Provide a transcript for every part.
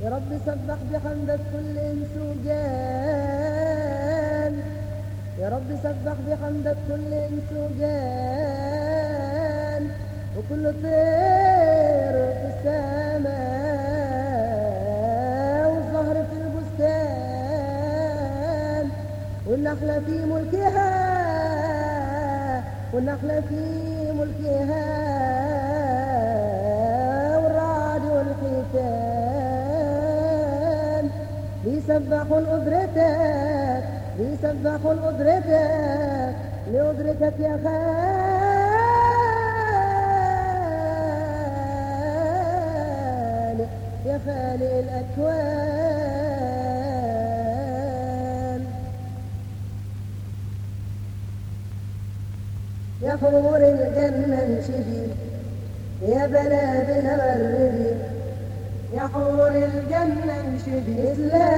يا رب سبح بحمدك كل انس وجان يا رب سبح بحمدك كل انس وجان وكل طير في السماء والزهر في البستان والنخلة في ملكها والنخلة في ملكها والرعد والحيتان بيسبحوا قدرتك بيسبحوا قدرتك لقدرتك يا خالق يا خالق الأكوان يا حور الجنة انشدي يا بلاد غربي يا حور الجنة انشدي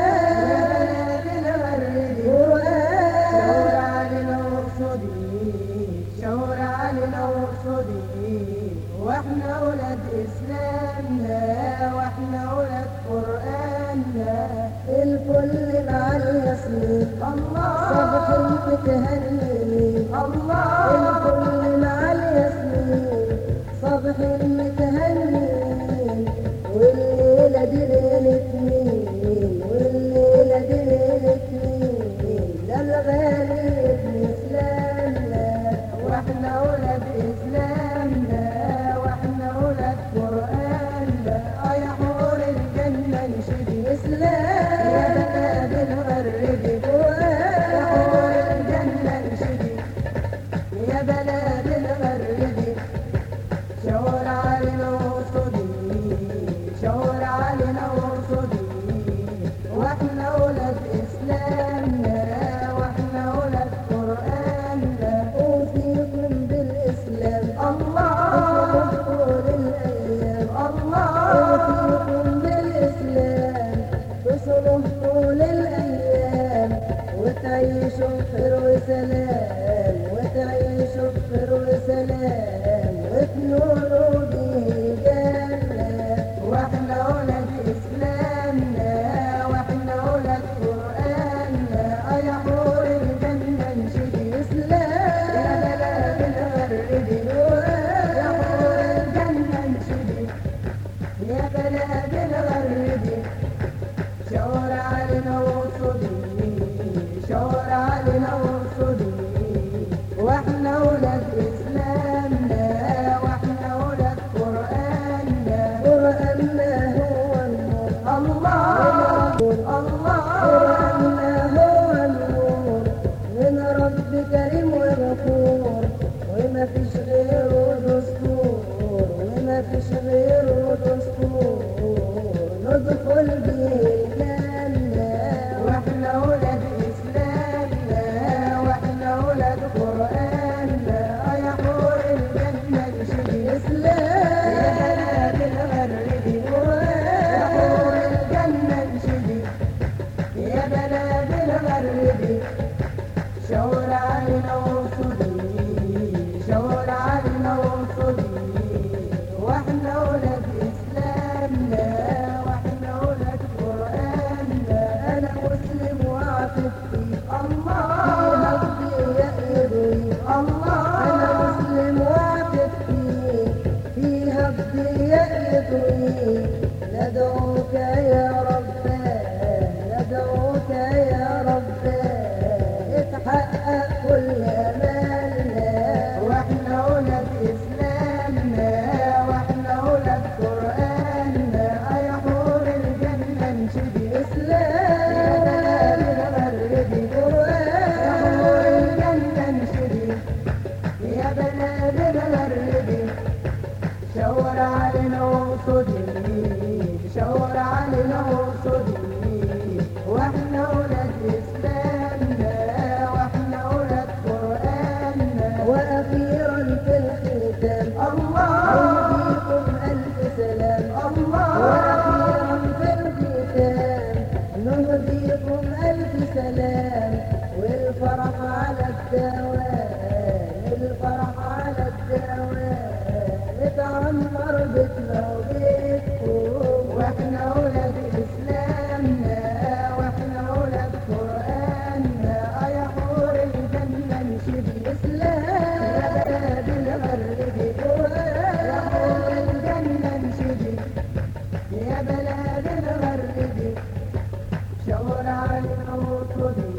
إسلام يا بلاد الغربي قرآن شاور علينا واقصدي شاور علينا واقصدي واحنا ولاد اسلامنا واحنا ولاد قرآننا الكل مع الياسمين صبح الله تهنيني الله الكل مع الياسمين صبح متهنين والليلة دي ليلة مين والليلة دي ليلة مين لا الغالي ابن اسلامنا واحنا ولاد اسلامنا واحنا ولاد قرآننا آه يا حور الجنة انشدي يا اسلام بلاد الغربي يا حور الجنة انشدي يا بلاد الغربي شاور علينا وصدي شاور علينا وصدي واحنا ولاد اسلامنا واحنا ولاد قرآننا اوصيكم بالاسلام الله طول الايام الله أوصيكم بالإسلام تصلح طول الأيام وتعيشوا بخير وسلام وتعيشوا بخير وسلام وتنوروا به الجنة واحنا ولاد اسلامنا واحنا ولاد قرآننا آه يا حور الجنة انشدي يا إسلام بلاد الغربي يا حور الجنة انشدي يا بلاد الغربي شاور علينا وصدي شاور علينا وصدي واحنا ولاد اسلامنا واحنا ولاد قرآننا قرآننا هو النور الله الله قرآننا هو النور من رب كريم وغفور وما فيش غيره دستور وما فيش غيره دستور ندخل به الجنة واحنا ولاد اسلامنا واحنا ولاد قرآننا آه يا حور الجنة انشدي يا إسلام بلاد الغربي يا حور الجنة انشدي يا بلاد الغربي شاور علينا وصدي شاور علينا وصدي واحنا ولاد اسلامنا واحنا ولاد قرآننا أنا مسلم وعاطفتي الله ربي يأيدني الله أنا مسلم وعاطفتي فيها بدي يأيدني ندعوك يا رب ندعوك يا رب اتحقق كل أمالنا واحنا ولاد اسلامنا واحنا ولاد قرآننا آه يا حور الجنة انشدي يا إسلام بلاد الغربي يا قرآن حور الجنة انشدي يا بلاد الغربي شاور علينا وصدي شاور علينا وصدي واحنا ولاد اسلامنا واحنا ولاد قرآننا وأخيرا في الختام الله أهديكم ألف سلام الله وأخيرا في الختام نهديكم ألف سلام والفرح على الدوام الفرح على الدوام نتعمر بيتنا وبيتكم واحنا ولاد شاور علينا وصولي